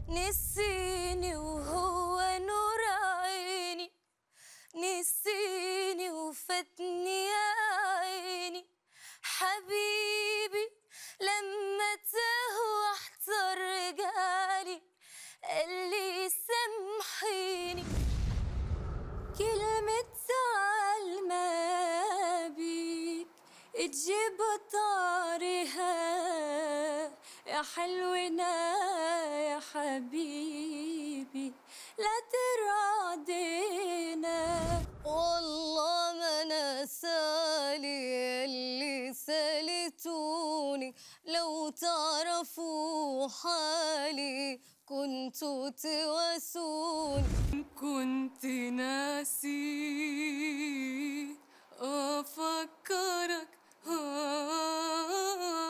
نسيني وهو نور عيني نسيني وفاتني يا عيني حبيبي لما تاه واحتار رجالي قال لي سامحيني كلمة عالمة بيك تجيب طارها يا حلونا يا حبيبي لا ترعدينا والله ما انا سالي اللي سالتوني لو تعرفوا حالي كنتوا تواسوني كنت ناسي أفكرك آه